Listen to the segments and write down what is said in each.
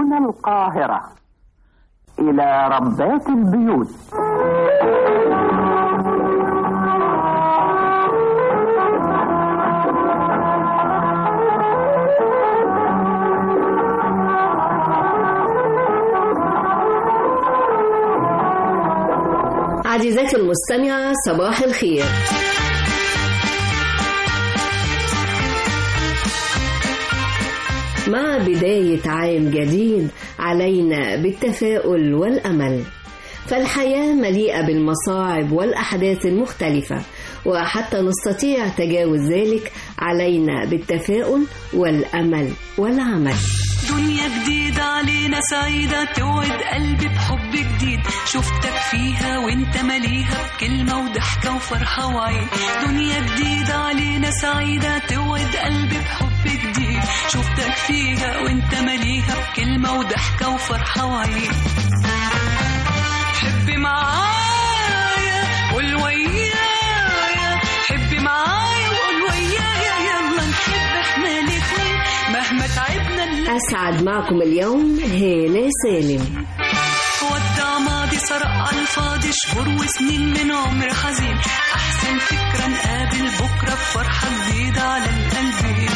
من القاهرة إلى ربات البيوت عزيزاتي المستمعة صباح الخير مع بداية عام جديد علينا بالتفاؤل والأمل فالحياة مليئة بالمصاعب والأحداث المختلفة وحتى نستطيع تجاوز ذلك علينا بالتفاؤل والأمل والعمل دنيا جديدة علينا سعيدة توعد قلبي بحب جديد شفتك فيها وانت مليها بكلمة وضحكة وفرحة وعين دنيا جديدة علينا سعيدة توعد قلبي بحب جديد شفتك فيها وانت مليها بكلمة وضحكة وفرحة وعين حبي معايا قول ويايا حبي معايا وقول ويايا يلا نحب احنا الاتنين مهما تعبنا نلاقي أسعد معكم اليوم هالة سالم ودع ماضي سرق على الفاضي شهور وسنين من عمر حزين احسن فكره نقابل بكره بفرحه جديده على القلبين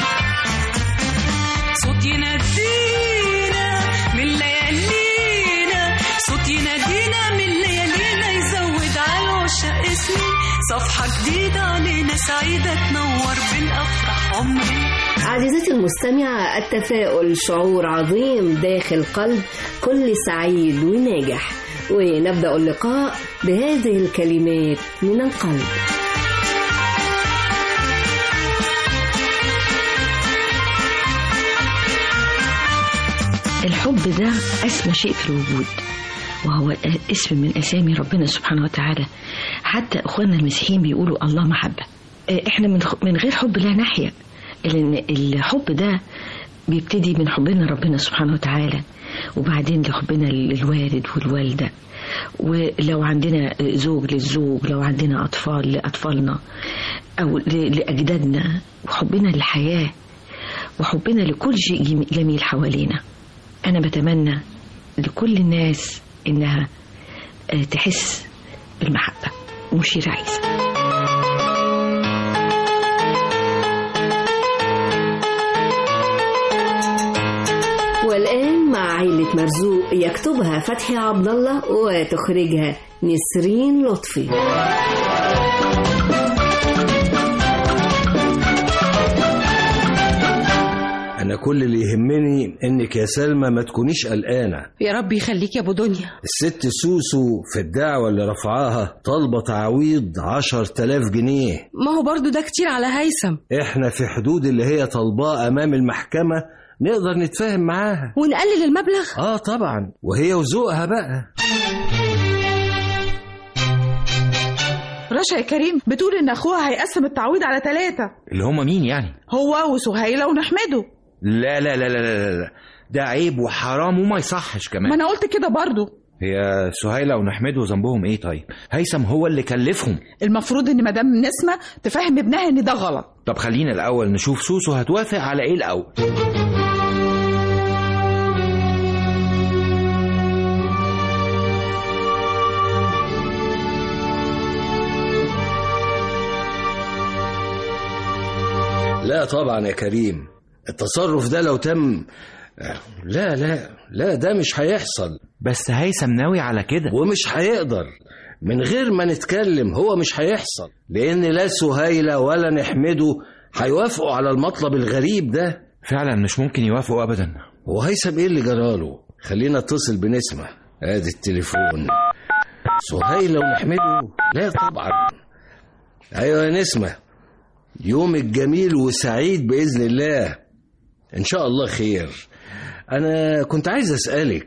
صوت ينادينا من ليالينا صوت ينادينا من ليالينا يزود على العشاق سنين صفحه جديده علينا سعيده تنور بالافراح عمري عزيزتي المستمعة التفاؤل شعور عظيم داخل قلب كل سعيد وناجح ونبدأ اللقاء بهذه الكلمات من القلب الحب ده أسمى شيء في الوجود وهو اسم من أسامي ربنا سبحانه وتعالى حتى أخواننا المسيحيين بيقولوا الله محبة إحنا من من غير حب لا نحيا لأن الحب ده بيبتدي من حبنا ربنا سبحانه وتعالى وبعدين لحبنا للوالد والوالدة ولو عندنا زوج للزوج لو عندنا أطفال لأطفالنا أو لأجدادنا وحبنا للحياة وحبنا لكل شيء جميل حوالينا أنا بتمنى لكل الناس إنها تحس بالمحبة ومشير عيسى والآن مع عائلة مرزوق يكتبها فتحي عبد الله وتخرجها نسرين لطفي أنا كل اللي يهمني إنك يا سلمى ما تكونيش قلقانة يا رب يخليك يا ابو دنيا الست سوسو في الدعوة اللي رفعاها طالبة تعويض عشر تلاف جنيه ما هو برضو ده كتير على هيثم إحنا في حدود اللي هي طالباه أمام المحكمة نقدر نتفاهم معاها ونقلل المبلغ آه طبعا وهي وذوقها بقى رشا يا كريم بتقول ان اخوها هيقسم التعويض على ثلاثة اللي هم مين يعني هو وسهيلة ونحمده لا لا لا لا لا, لا. ده عيب وحرام وما يصحش كمان ما انا قلت كده برضو هي سهيلة ونحمده ذنبهم ايه طيب هيثم هو اللي كلفهم المفروض ان مدام نسمة تفهم ابنها ان ده غلط طب خلينا الاول نشوف سوسو هتوافق على ايه الاول لا طبعا يا كريم التصرف ده لو تم لا لا لا ده مش هيحصل بس هيثم ناوي على كده ومش هيقدر من غير ما نتكلم هو مش هيحصل لان لا سهيلة ولا نحمده هيوافقوا على المطلب الغريب ده فعلا مش ممكن يوافقوا ابدا وهيثم ايه اللي جراله خلينا اتصل بنسمة ادي التليفون سهيلة ونحمده لا طبعا ايوه يا نسمة يومك جميل وسعيد بإذن الله إن شاء الله خير أنا كنت عايز أسألك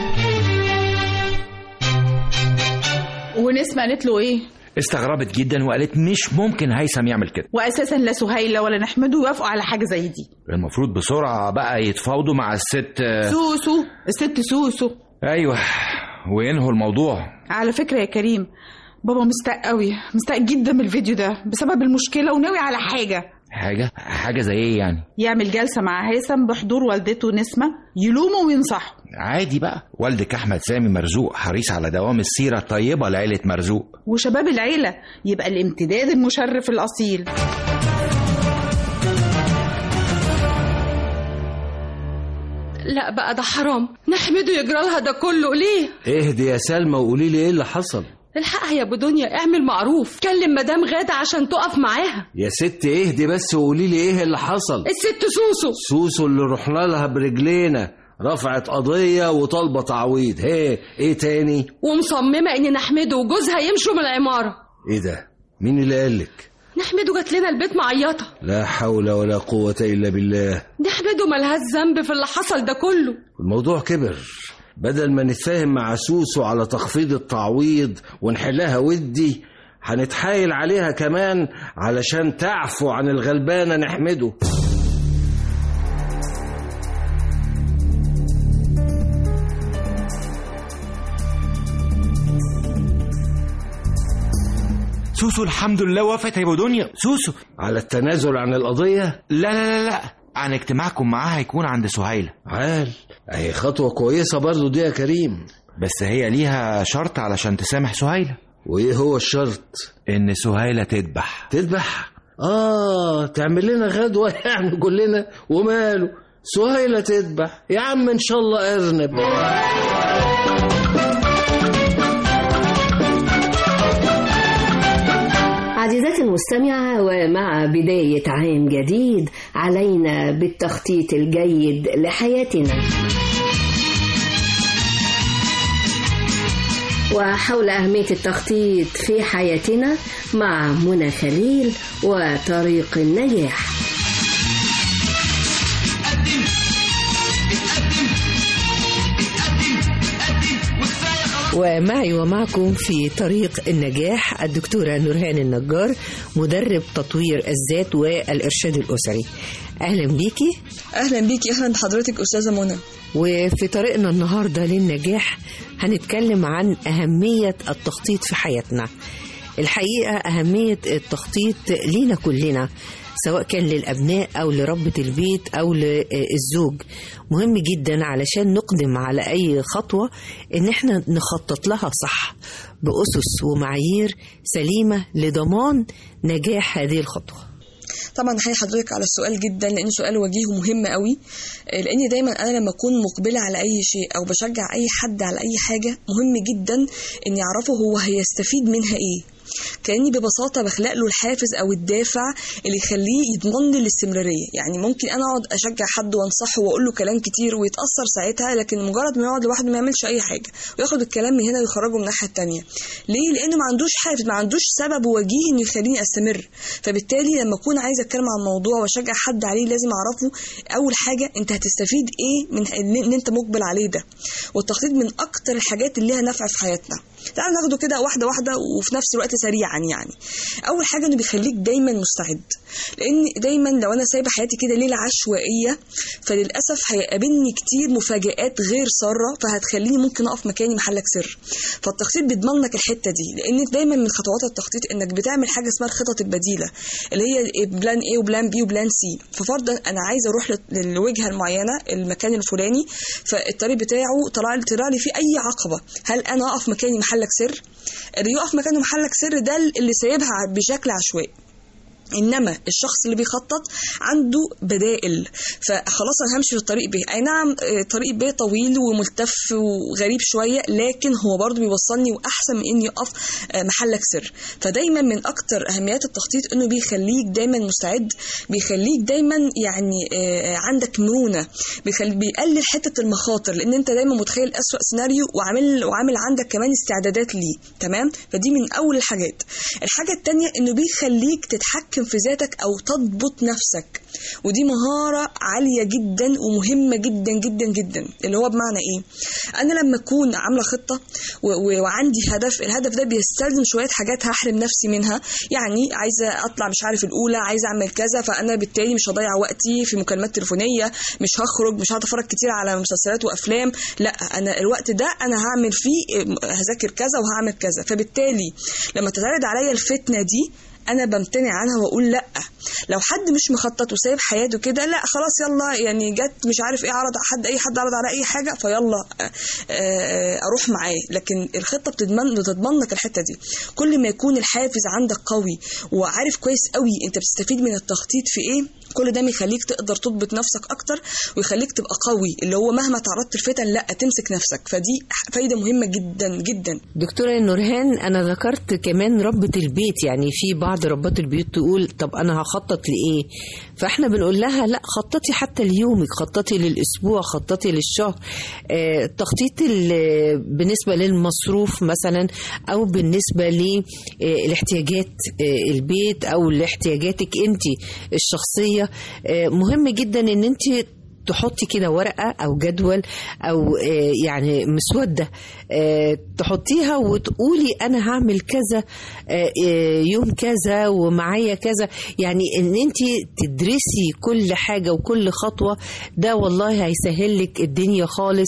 ونسمة قالت له ايه استغربت جدا وقالت مش ممكن هيثم يعمل كده واساسا لا سهيلة ولا نحمده يوافقوا على حاجة زي دي المفروض بسرعة بقى يتفاوضوا مع الست سوسو الست سوسو ايوه وينهوا الموضوع على فكرة يا كريم بابا مستاء قوي مستاء جدا من الفيديو ده بسبب المشكلة وناوي على حاجة حاجه حاجه زي ايه يعني يعمل جلسة مع هيثم بحضور والدته نسمة يلومه وينصحه عادي بقى والدك احمد سامي مرزوق حريص على دوام السيره الطيبه لعيله مرزوق وشباب العيلة يبقى الامتداد المشرف الأصيل لا بقى ده حرام نحمده يجرى لها ده كله ليه اهدي يا سلمى وقولي لي ايه اللي حصل الحقها يا ابو دنيا اعمل معروف كلم مدام غادة عشان تقف معاها يا ست اهدي بس وقولي لي ايه اللي حصل الست سوسو سوسو اللي رحنا لها برجلينا رفعت قضية وطالبة تعويض هي ايه تاني ومصممة ان نحمده وجوزها يمشوا من العمارة ايه ده مين اللي قالك نحمده جات لنا البيت معيطة لا حول ولا قوة الا بالله نحمده ملهاش ذنب في اللي حصل ده كله الموضوع كبر بدل ما نتفاهم مع سوسو على تخفيض التعويض ونحلها ودي هنتحايل عليها كمان علشان تعفو عن الغلبانة نحمده سوسو الحمد لله وافقت يا ابو دنيا سوسو على التنازل عن القضية لا لا لا لا عن اجتماعكم معاها هيكون عند سهيله عال اهي خطوة كويسة برضو دي يا كريم بس هي ليها شرط علشان تسامح سهيله وايه هو الشرط ان سهيله تذبح تذبح اه تعمل لنا غدوة يعني كلنا وماله سهيلة تذبح يا عم ان شاء الله ارنب عزيزاتي المستمعة ومع بداية عام جديد علينا بالتخطيط الجيد لحياتنا وحول أهمية التخطيط في حياتنا مع منى خليل وطريق النجاح ومعي ومعكم في طريق النجاح الدكتورة نورهان النجار مدرب تطوير الذات والإرشاد الأسري أهلا بيكي اهلا بيكي اهلا بحضرتك استاذه منى وفي طريقنا النهاردة للنجاح هنتكلم عن أهمية التخطيط في حياتنا الحقيقة أهمية التخطيط لينا كلنا سواء كان للأبناء أو لربة البيت أو للزوج مهم جدا علشان نقدم على أي خطوة إن احنا نخطط لها صح بأسس ومعايير سليمة لضمان نجاح هذه الخطوة طبعا هحيي حضرتك على السؤال جدا لانه سؤال وجيه ومهم قوي آه، لاني دايما انا لما اكون مقبله على اي شيء او بشجع اي حد على اي حاجه مهم جدا ان يعرفه هو هيستفيد منها ايه كاني ببساطه بخلق له الحافز او الدافع اللي يخليه يضمن لي الاستمراريه يعني ممكن انا اقعد اشجع حد وانصحه واقول له كلام كتير ويتاثر ساعتها لكن مجرد ما يقعد لوحده ما يعملش اي حاجه وياخد الكلام من هنا ويخرجه من الناحيه التانيه ليه لانه ما عندوش حافز ما عندوش سبب وجيه انه يخليني استمر فبالتالي لما اكون عايزه اتكلم عن موضوع واشجع حد عليه لازم اعرفه اول حاجه انت هتستفيد ايه من ان إن انت مقبل عليه ده والتخطيط من اكتر الحاجات اللي لها نفع في حياتنا تعال ناخده كده واحده واحده وفي نفس الوقت سريعا يعني اول حاجه انه بيخليك دايما مستعد لان دايما لو انا سايبه حياتي كده ليله عشوائيه فللاسف هيقابلني كتير مفاجآت غير ساره فهتخليني ممكن اقف مكاني محلك سر فالتخطيط بيضمن لك الحته دي لان دايما من خطوات التخطيط انك بتعمل حاجه اسمها الخطط البديله اللي هي بلان ايه وبلان بي وبلان سي ففرضا انا عايزه اروح للوجهه المعينه المكان الفلاني فالطريق بتاعه طلع لي طلع لي فيه اي عقبه هل انا اقف مكاني محلك سر اللي يقف مكانه محلك سر ده اللي سايبها بشكل عشوائي انما الشخص اللي بيخطط عنده بدائل فخلاص انا همشي في الطريق ب اي نعم آه، طريق ب طويل وملتف وغريب شويه لكن هو برضه بيوصلني واحسن من اني اقف آه، محلك سر فدايما من اكتر اهميات التخطيط انه بيخليك دايما مستعد بيخليك دايما يعني آه، عندك مرونه بيخلي بيقلل حته المخاطر لان انت دايما متخيل اسوأ سيناريو وعامل وعامل عندك كمان استعدادات ليه تمام فدي من اول الحاجات الحاجه الثانيه انه بيخليك تتحكم في ذاتك او تضبط نفسك ودي مهاره عاليه جدا ومهمه جدا جدا جدا اللي هو بمعنى ايه انا لما اكون عامله خطه و- و- وعندي هدف الهدف ده بيستلزم شويه حاجات هحرم نفسي منها يعني عايزه اطلع مش عارف الاولى عايزه اعمل كذا فانا بالتالي مش هضيع وقتي في مكالمات تليفونيه مش هخرج مش هقعد اتفرج كتير على مسلسلات وافلام لا انا الوقت ده انا هعمل فيه هذاكر كذا وهعمل كذا فبالتالي لما تتعرض عليا الفتنه دي انا بمتنع عنها واقول لا لو حد مش مخطط وسايب حياته كده لا خلاص يلا يعني جت مش عارف ايه عرض حد اي حد عرض على اي حاجه فيلا آه، آه، اروح معاه لكن الخطه بتضمن بتضمن لك الحته دي كل ما يكون الحافز عندك قوي وعارف كويس قوي انت بتستفيد من التخطيط في ايه كل ده بيخليك تقدر تضبط نفسك اكتر ويخليك تبقى قوي اللي هو مهما تعرضت لفتن لا تمسك نفسك فدي فايده مهمه جدا جدا دكتورة نورهان أنا ذكرت كمان ربة البيت يعني في بعض ربات البيوت تقول طب أنا هخطط لإيه فإحنا بنقول لها لا خططي حتى ليومك خططي للأسبوع خططي للشهر آه، التخطيط ال- بالنسبة للمصروف مثلا أو بالنسبة لاحتياجات البيت أو لاحتياجاتك أنت الشخصية آه، مهم جدا أن أنت تحطي كده ورقة أو جدول أو آه، يعني مسودة آه، تحطيها وتقولي أنا هعمل كذا آه، آه، يوم كذا ومعايا كذا يعني إن أنت تدرسي كل حاجة وكل خطوة ده والله هيسهل لك الدنيا خالص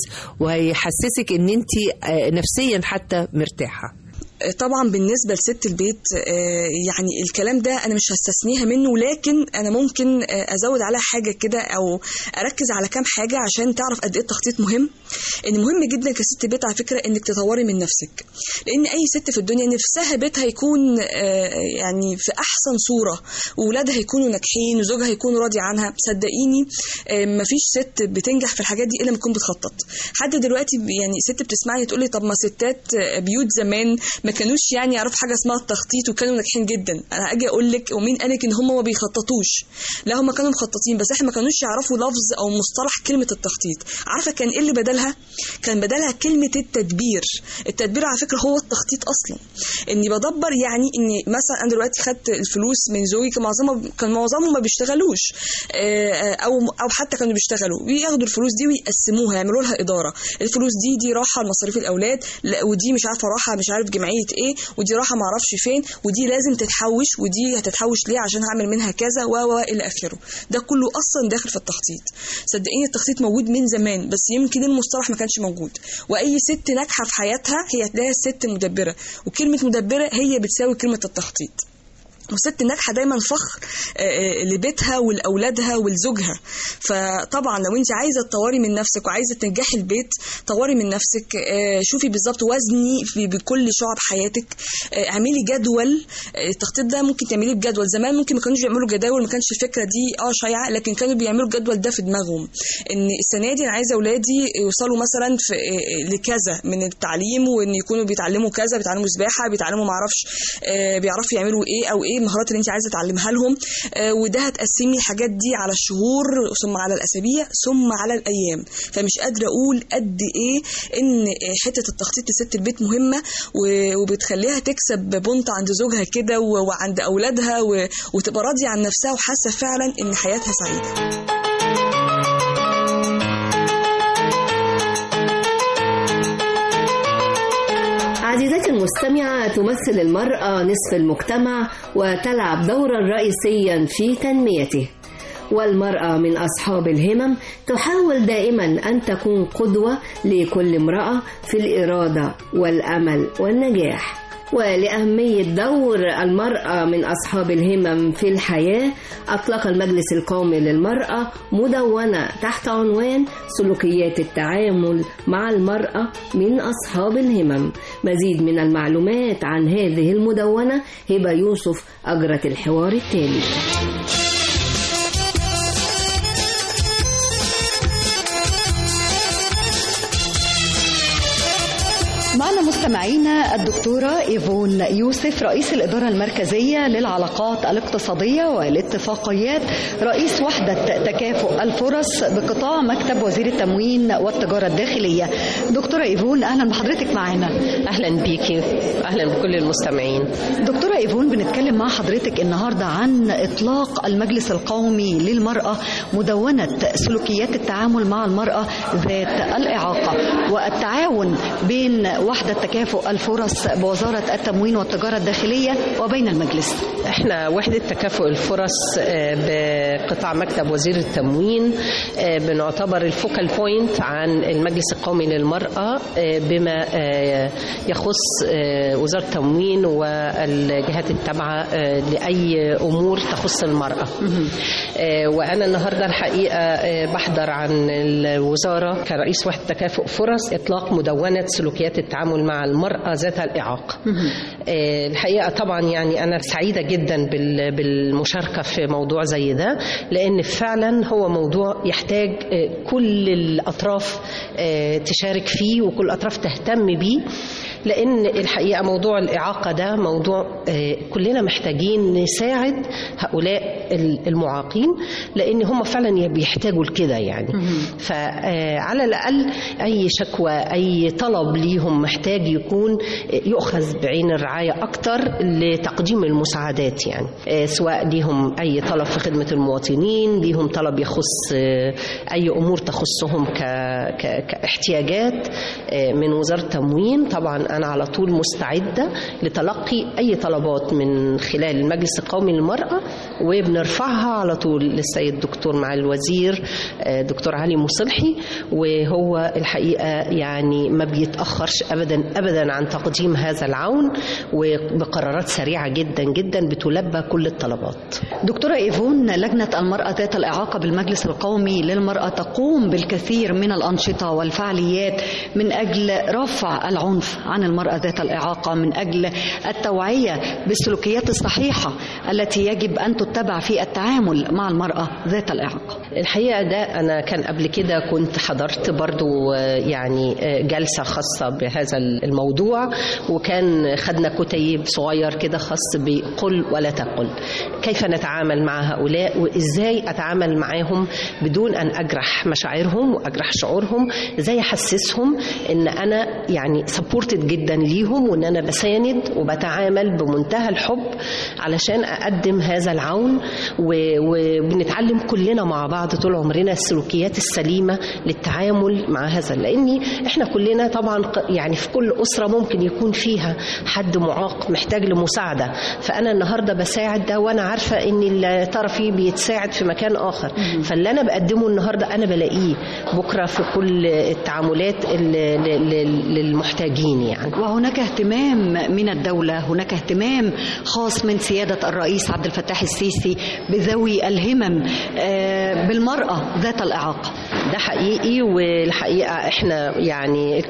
وهيحسسك إن أنت آه، نفسيا حتى مرتاحة طبعا بالنسبه لست البيت آه، يعني الكلام ده انا مش هستثنيها منه لكن انا ممكن آه، ازود عليها حاجه كده او اركز على كام حاجه عشان تعرف قد ايه التخطيط مهم ان مهم جدا كست بيت على فكره انك تطوري من نفسك لان اي ست في الدنيا نفسها بيتها يكون آه، يعني في احسن صوره واولادها يكونوا ناجحين وزوجها يكون راضي عنها صدقيني آه، مفيش ست بتنجح في الحاجات دي الا لما تكون بتخطط حد دلوقتي يعني ست بتسمعني تقول لي طب ما ستات آه، بيوت زمان ما كانوش يعني يعرفوا حاجه اسمها التخطيط وكانوا ناجحين جدا انا اجي اقول لك ومين قالك ان هم ما بيخططوش لا هم كانوا مخططين بس احنا ما كانوش يعرفوا لفظ او مصطلح كلمه التخطيط عارفه كان ايه اللي بدلها كان بدلها كلمه التدبير التدبير على فكره هو التخطيط اصلا اني بدبر يعني اني مثلا انا دلوقتي خدت الفلوس من زوجي كان معظمهم كان معظمهم ما بيشتغلوش آه، آه، او او حتى كانوا بيشتغلوا وياخدوا الفلوس دي ويقسموها يعملوا لها اداره الفلوس دي دي راحه لمصاريف الاولاد لا ودي مش عارفه راحه مش عارف جمعيه ايه ودي راحه ما اعرفش فين ودي لازم تتحوش ودي هتتحوش ليه عشان هعمل منها كذا و و الى اخره ده كله اصلا داخل في التخطيط صدقيني التخطيط موجود من زمان بس يمكن المصطلح ما كانش موجود واي ست ناجحه في حياتها هي هتلاقيها الست مدبره وكلمه مدبره هي بتساوي كلمه التخطيط والست ناجحه دايما فخر آه، آه، لبيتها ولاولادها ولزوجها فطبعا لو انت عايزه تطوري من نفسك وعايزه تنجحي البيت طوري من نفسك آه، شوفي بالظبط وزني في بكل شعب حياتك آه، اعملي جدول آه، التخطيط ده ممكن تعمليه بجدول زمان ممكن ما كانوش بيعملوا جداول ما كانش الفكره دي اه شائعه لكن كانوا بيعملوا الجدول ده في دماغهم ان السنه دي انا عايزه اولادي يوصلوا مثلا في آه، آه، لكذا من التعليم وان يكونوا بيتعلموا كذا بيتعلموا سباحه بيتعلموا معرفش آه، بيعرفوا يعملوا ايه او ايه المهارات اللي انت عايزه تعلمها لهم آه، وده هتقسمي الحاجات دي على الشهور ثم على الاسابيع ثم على الايام فمش قادره اقول قد ايه ان آه، حته التخطيط لست البيت مهمه و- وبتخليها تكسب بونت عند زوجها كده و- وعند اولادها و- وتبقى راضيه عن نفسها وحاسه فعلا ان حياتها سعيده عزيزتي المستمعة تمثل المرأة نصف المجتمع وتلعب دورا رئيسيا في تنميته والمرأة من أصحاب الهمم تحاول دائما أن تكون قدوة لكل امرأة في الإرادة والأمل والنجاح ولأهمية دور المرأة من أصحاب الهمم في الحياة أطلق المجلس القومي للمرأة مدونة تحت عنوان سلوكيات التعامل مع المرأة من أصحاب الهمم مزيد من المعلومات عن هذه المدونة هبة يوسف أجرت الحوار التالي معنا مستمعينا الدكتورة إيفون يوسف رئيس الإدارة المركزية للعلاقات الاقتصادية والاتفاقيات رئيس وحدة تكافؤ الفرص بقطاع مكتب وزير التموين والتجارة الداخلية دكتورة إيفون أهلا بحضرتك معنا اهلا بيكي اهلا بكل المستمعين دكتورة إيفون بنتكلم مع حضرتك النهاردة عن إطلاق المجلس القومي للمرأة مدونة سلوكيات التعامل مع المرأة ذات الإعاقة والتعاون بين وحدة تكافؤ الفرص بوزارة التموين والتجارة الداخلية وبين المجلس احنا وحدة تكافؤ الفرص آه، بقطاع مكتب وزير التموين آه، بنعتبر الفوكال بوينت عن المجلس القومي للمرأة آه، بما آه، يخص آه، وزارة التموين والجهات التابعة آه، لأي أمور تخص المرأة آه، وأنا النهاردة الحقيقة آه، بحضر عن الوزارة كرئيس وحدة تكافؤ فرص إطلاق مدونة سلوكيات التعامل مع المرأة ذات الإعاقة آه، الحقيقة طبعا يعني أنا سعيدة جدا بال- بالمشاركة في موضوع زي ده لأن فعلا هو موضوع يحتاج آه، كل الأطراف آه، تشارك فيه وكل الأطراف تهتم بيه لأن الحقيقة موضوع الإعاقة ده موضوع آه، كلنا محتاجين نساعد هؤلاء المعاقين لأن هم فعلا بيحتاجوا لكده يعني فعلى الأقل أي شكوى أي طلب ليهم محتاج يكون يؤخذ بعين الرعاية أكتر لتقديم المساعدات يعني آه، سواء ليهم أي طلب في خدمة المواطنين ليهم طلب يخص آه، أي أمور تخصهم ك... ك... كاحتياجات آه، من وزارة التموين طبعا أنا على طول مستعدة لتلقي أي طلبات من خلال المجلس القومي للمرأة وبنرفعها على طول للسيد دكتور مع الوزير آه، دكتور علي مصلحي وهو الحقيقة يعني ما بيتأخرش أبدا أبدا عن تقديم هذا العون وبقرارات سريعة جدا جدا بتلبى كل الطلبات دكتورة إيفون لجنة المرأة ذات الإعاقة بالمجلس القومي للمرأة تقوم بالكثير من الأنشطة والفعاليات من أجل رفع العنف عن المرأة ذات الإعاقة من أجل التوعية بالسلوكيات الصحيحة التي يجب أن تتبع في التعامل مع المرأة ذات الإعاقة الحقيقة ده أنا كان قبل كده كنت حضرت برضو آه، يعني آه، جلسة خاصة بهذا الموضوع وكان خدنا كتيب صغير كده خاص بقل ولا تقل كيف نتعامل مع هؤلاء وإزاي أتعامل معاهم بدون أن أجرح مشاعرهم وأجرح شعورهم إزاي أحسسهم إن أنا يعني سبورتد جدا ليهم وإن أنا بساند وبتعامل بمنتهى الحب علشان أقدم هذا العون و- وبنتعلم كلنا مع بعض طول عمرنا السلوكيات السليمة للتعامل مع هذا لأن إحنا كلنا طبعا ق- يعني في كل أسرة ممكن يكون فيها حد معاق محتاج لمساعدة فأنا النهاردة بساعد ده وأنا عارفة إن الطرفي بيتساعد في مكان آخر فاللي أنا بقدمه النهاردة أنا بلاقيه بكرة في كل التعاملات ال- ل- ل- للمحتاجين يعني وهناك اهتمام من الدولة هناك اهتمام خاص من سيادة الرئيس عبد الفتاح السيسي بذوي الهمم آه، بالمرأة ذات الإعاقة ده حقيقي والحقيقة احنا يعني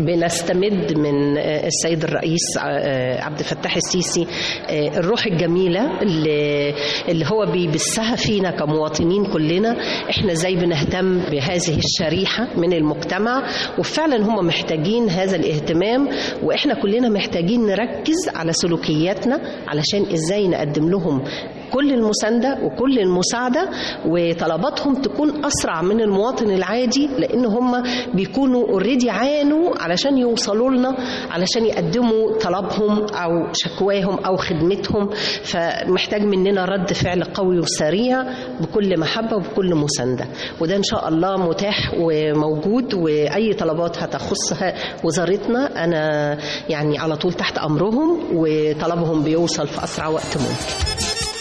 بنستمد من آه، السيد الرئيس آه، عبد الفتاح السيسي آه، الروح الجميلة اللي, اللي هو بيبثها فينا كمواطنين كلنا احنا ازاي بنهتم بهذه الشريحة من المجتمع وفعلا هم محتاجين هذا الاهتمام واحنا كلنا محتاجين نركز على سلوكياتنا علشان ازاي نقدم لهم كل المساندة وكل المساعدة وطلباتهم تكون أسرع من المواطن العادي لأن هم بيكونوا اوريدي عانوا علشان يوصلوا لنا علشان يقدموا طلبهم أو شكواهم أو خدمتهم فمحتاج مننا رد فعل قوي وسريع بكل محبة وبكل مساندة وده إن شاء الله متاح وموجود وأي طلبات هتخصها وزارتنا أنا يعني على طول تحت أمرهم وطلبهم بيوصل في أسرع وقت ممكن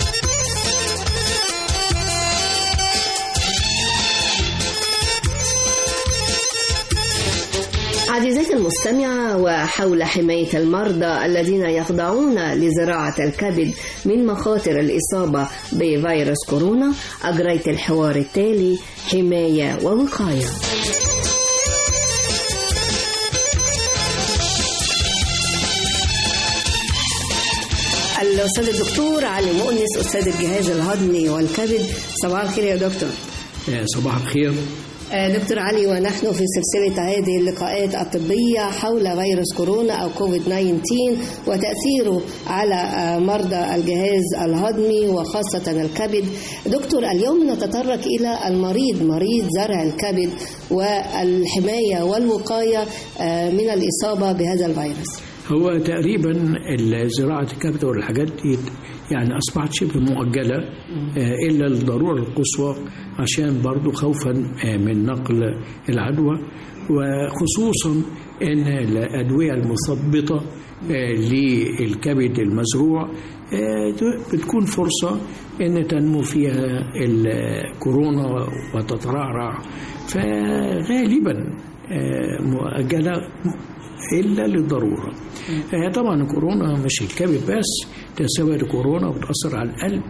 عزيزتي المستمعة وحول حماية المرضى الذين يخضعون لزراعة الكبد من مخاطر الإصابة بفيروس كورونا أجريت الحوار التالي حماية ووقاية الأستاذ الدكتور علي مؤنس أستاذ الجهاز الهضمي والكبد صباح الخير يا دكتور صباح الخير آه، دكتور علي ونحن في سلسلة هذه اللقاءات الطبية حول فيروس كورونا أو كوفيد 19 وتأثيره على آه، مرضى الجهاز الهضمي وخاصة الكبد دكتور اليوم نتطرق إلى المريض مريض زرع الكبد والحماية والوقاية آه، من الإصابة بهذا الفيروس هو تقريبا زراعة الكبد والحاجات دي يعني أصبحت شبه مؤجلة آه، إلا الضرورة القصوى عشان برضو خوفا آه، من نقل العدوى وخصوصا ان الادويه المثبطه آه، للكبد المزروع آه، بتكون فرصه ان تنمو فيها الكورونا وتترعرع فغالبا آه، مؤجله الا للضروره آه، طبعا الكورونا مش الكبد بس تسبب الكورونا بتاثر على القلب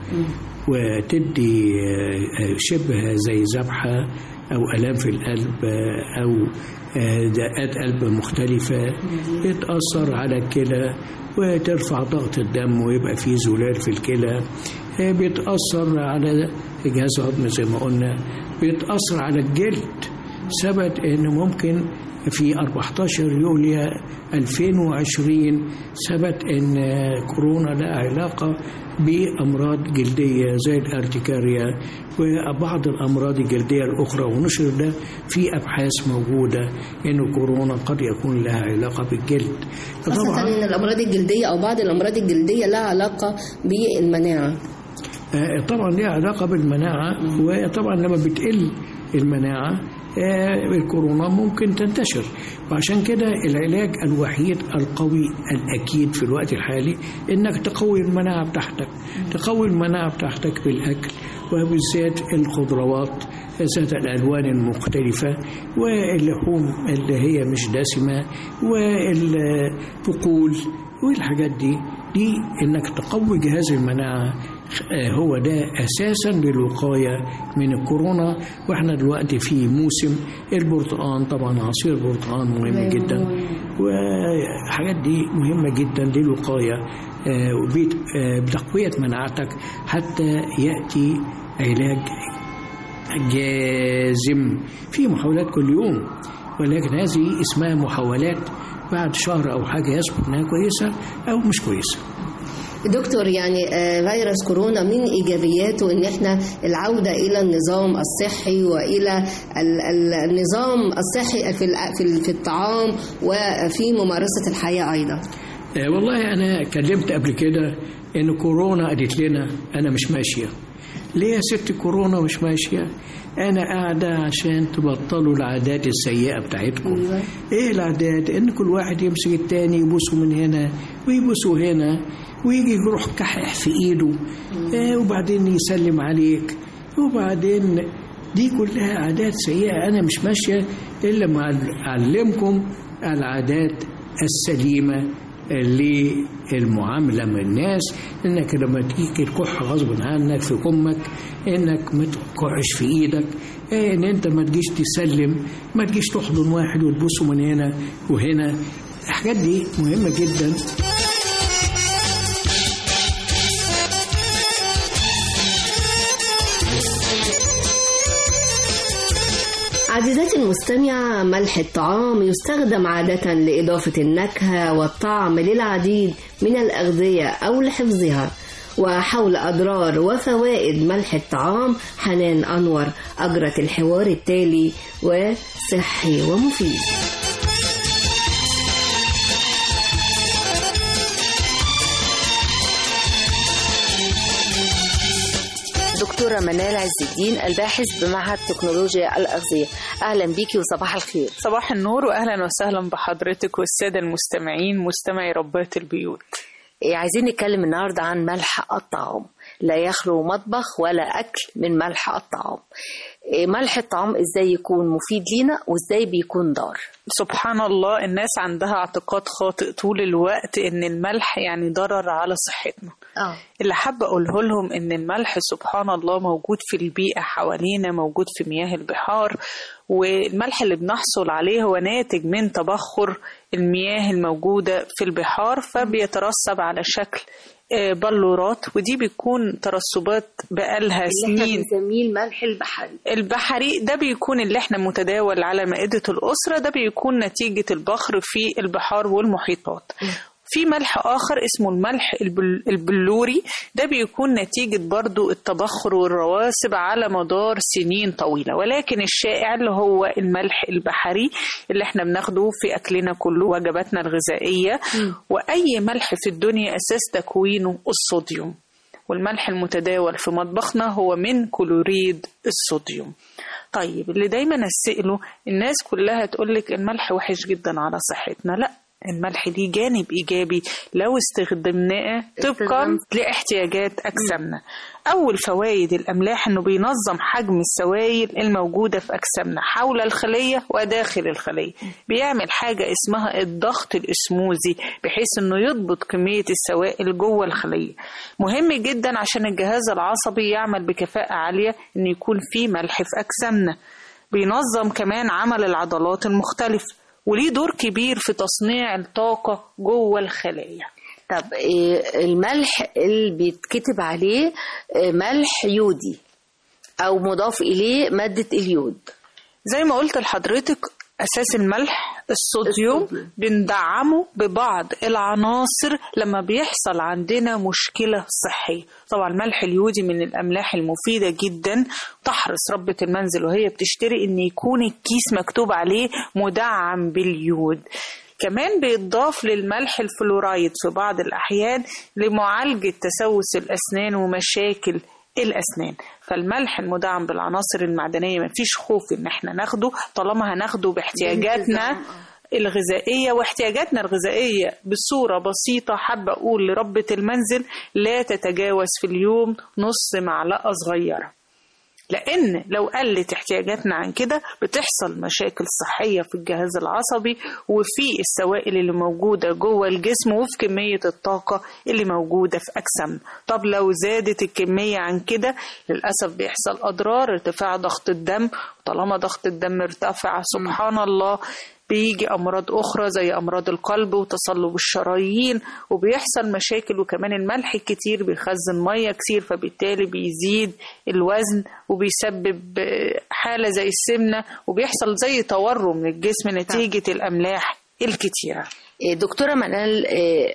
وتدي آه، شبه زي ذبحة أو آلام في القلب آه، أو آه، دقات قلب مختلفة بتأثر على الكلى وترفع ضغط الدم ويبقى فيه زلال في الكلى آه، بتأثر على جهاز الهضم زي ما قلنا بتأثر على الجلد ثبت ان ممكن في 14 يوليو 2020 ثبت ان كورونا لها علاقه بامراض جلديه زي الارتكاريا وبعض الامراض الجلديه الاخرى ونشر ده في ابحاث موجوده ان كورونا قد يكون لها علاقه بالجلد خاصة ان الامراض الجلدية او بعض الامراض الجلدية لها علاقة بالمناعة آه، طبعا ليها علاقة بالمناعة وطبعا لما بتقل المناعة آه، الكورونا ممكن تنتشر وعشان كده العلاج الوحيد القوي الأكيد في الوقت الحالي إنك تقوي المناعة بتاعتك تقوي المناعة بتاعتك بالأكل وبالذات الخضروات ذات الألوان المختلفة واللحوم اللي هي مش دسمة والبقول والحاجات دي دي انك تقوي جهاز المناعه آه، هو ده اساسا للوقايه من الكورونا واحنا دلوقتي في موسم البرتقال طبعا عصير البرتقال مهم جدا والحاجات دي مهمه جدا للوقايه آه، وبت- آه، بتقويه مناعتك حتى ياتي علاج جازم في محاولات كل يوم ولكن هذه اسمها محاولات بعد شهر او حاجه يثبت انها كويسه او مش كويسه دكتور يعني آه، فيروس كورونا من ايجابياته ان احنا العوده الى النظام الصحي والى ال- ال- النظام الصحي في ال- في ال- في الطعام وفي ممارسه الحياه ايضا آه، والله انا اتكلمت قبل كده ان كورونا قالت لنا انا مش ماشيه ليه يا ست كورونا مش ماشيه انا قاعده عشان تبطلوا العادات السيئه بتاعتكم ايه العادات ان كل واحد يمسك التاني يبوسه من هنا ويبوسه هنا ويجي يروح كحح في ايده آه وبعدين يسلم عليك وبعدين دي كلها عادات سيئة أنا مش ماشية إلا ما أعلمكم العادات السليمة للمعاملة مع الناس إنك لما تيجي تكح غصب عنك في كمك إنك ما تكحش في إيدك إيه إن أنت ما تجيش تسلم ما تجيش تحضن واحد وتبوسه من هنا وهنا الحاجات دي مهمة جدا عزيزتي المستمعة ملح الطعام يستخدم عادة لإضافة النكهة والطعم للعديد من الأغذية أو لحفظها وحول أضرار وفوائد ملح الطعام حنان أنور أجرت الحوار التالي وصحي ومفيد دكتورة منال عز الدين الباحث بمعهد تكنولوجيا الأغذية أهلا بيكي وصباح الخير صباح النور واهلا وسهلا بحضرتك والساده المستمعين مستمعي ربات البيوت إيه، عايزين نتكلم النهاردة عن ملح الطعام لا يخلو مطبخ ولا أكل من ملح الطعام إيه، ملح الطعام إزاي يكون مفيد لينا وإزاي بيكون ضار سبحان الله الناس عندها اعتقاد خاطئ طول الوقت ان الملح يعني ضرر على صحتنا آه. اللي حابة أقوله لهم إن الملح سبحان الله موجود في البيئة حوالينا موجود في مياه البحار والملح اللي بنحصل عليه هو ناتج من تبخر المياه الموجودة في البحار فبيترسب على شكل آه، بلورات ودي بتكون ترسبات بقالها اللي احنا سنين بنسميه الملح البحري البحري ده بيكون اللي احنا متداول على مائدة الأسرة ده بيكون نتيجة البخر في البحار والمحيطات في ملح آخر اسمه الملح البل- البلوري ده بيكون نتيجة برضو التبخر والرواسب على مدار سنين طويلة ولكن الشائع اللي هو الملح البحري اللي احنا بناخده في أكلنا كله وجباتنا الغذائية وأي ملح في الدنيا أساس تكوينه الصوديوم والملح المتداول في مطبخنا هو من كلوريد الصوديوم طيب اللي دايما اسأله الناس كلها تقولك الملح وحش جدا على صحتنا لا الملح ليه جانب ايجابي لو استخدمناه طبقا لاحتياجات اجسامنا اول فوائد الاملاح انه بينظم حجم السوائل الموجوده في اجسامنا حول الخليه وداخل الخليه بيعمل حاجه اسمها الضغط الاسموزي بحيث انه يضبط كميه السوائل جوه الخليه مهم جدا عشان الجهاز العصبي يعمل بكفاءه عاليه ان يكون فيه ملح في اجسامنا بينظم كمان عمل العضلات المختلفه وليه دور كبير في تصنيع الطاقة جوه الخلايا طب إيه الملح اللي بيتكتب عليه إيه ملح يودي أو مضاف إليه مادة اليود زي ما قلت لحضرتك أساس الملح الصوديوم بندعمه ببعض العناصر لما بيحصل عندنا مشكلة صحية طبعا الملح اليودي من الأملاح المفيدة جدا تحرص ربة المنزل وهي بتشتري إن يكون الكيس مكتوب عليه مدعم باليود كمان بيتضاف للملح الفلورايد في بعض الأحيان لمعالجة تسوس الأسنان ومشاكل الأسنان فالملح المدعم بالعناصر المعدنية مفيش خوف إن احنا ناخده طالما هناخده باحتياجاتنا الغذائية واحتياجاتنا الغذائية بصورة بسيطة حابة أقول لربة المنزل لا تتجاوز في اليوم نص معلقة صغيرة لأن لو قلت احتياجاتنا عن كده بتحصل مشاكل صحية في الجهاز العصبي وفي السوائل اللي موجودة جوه الجسم وفي كمية الطاقة اللي موجودة في أجسامنا طب لو زادت الكمية عن كده للأسف بيحصل أضرار ارتفاع ضغط الدم طالما ضغط الدم ارتفع سبحان الله بيجي أمراض أخرى زي أمراض القلب وتصلب الشرايين وبيحصل مشاكل وكمان الملح الكتير بيخزن مية كتير فبالتالي بيزيد الوزن وبيسبب حالة زي السمنة وبيحصل زي تورم من الجسم نتيجة الأملاح الكتيرة دكتورة منال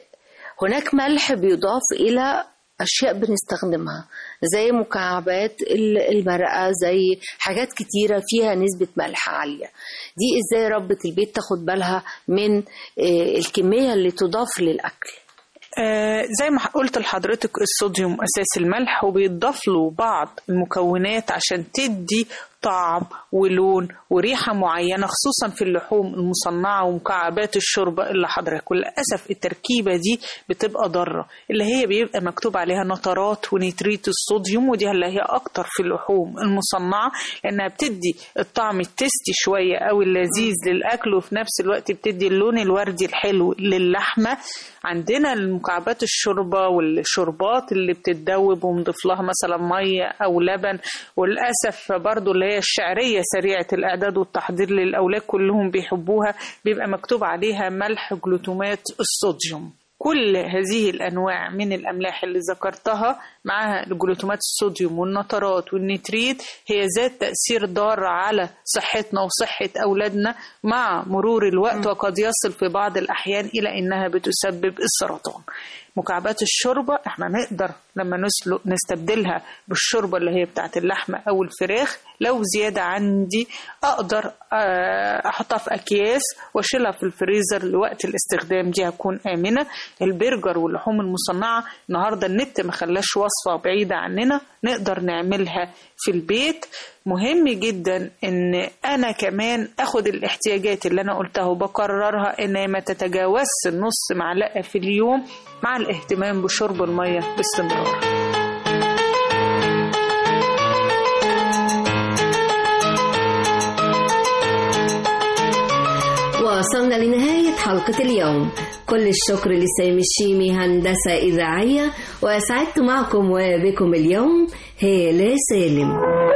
هناك ملح بيضاف إلى أشياء بنستخدمها زي مكعبات المرقة زي حاجات كتيرة فيها نسبة ملح عالية دي ازاي ربة البيت تاخد بالها من الكمية اللي تضاف للأكل آه زي ما قلت لحضرتك الصوديوم أساس الملح وبيضاف له بعض المكونات عشان تدي طعم ولون وريحة معينة خصوصا في اللحوم المصنعة ومكعبات الشوربة اللي حضرتك وللأسف التركيبة دي بتبقى ضارة اللي هي بيبقى مكتوب عليها نترات ونيتريت الصوديوم ودي اللي هي أكتر في اللحوم المصنعة لأنها بتدي الطعم التستي شوية أو اللذيذ للأكل وفي نفس الوقت بتدي اللون الوردي الحلو للحمة عندنا المكعبات الشوربة والشوربات اللي بتتدوب ونضيف لها مثلا مية أو لبن وللأسف برضو اللي هي الشعرية سريعة الإعداد والتحضير للأولاد كلهم بيحبوها بيبقى مكتوب عليها ملح جلوتومات الصوديوم كل هذه الأنواع من الأملاح اللي ذكرتها معها الجلوتومات الصوديوم والنترات والنتريت هي ذات تأثير ضار على صحتنا وصحة أولادنا مع مرور الوقت وقد يصل في بعض الأحيان إلى أنها بتسبب السرطان مكعبات الشوربة احنا نقدر لما نسلق نستبدلها بالشوربة اللي هي بتاعت اللحمة أو الفراخ لو زيادة عندي أقدر أحطها في أكياس وأشيلها في الفريزر لوقت الاستخدام دي هتكون آمنة البرجر واللحوم المصنعة النهاردة النت ما خلاش وصفة بعيدة عننا نقدر نعملها في البيت مهم جدا ان انا كمان اخد الاحتياجات اللي انا قلتها وبكررها ان ما تتجاوزش النص معلقه في اليوم مع الاهتمام بشرب الميه باستمرار وصلنا لنهاية حلقة اليوم كل الشكر لسامي الشيمي هندسة إذاعية وأسعدت معكم وبكم اليوم هالة سالم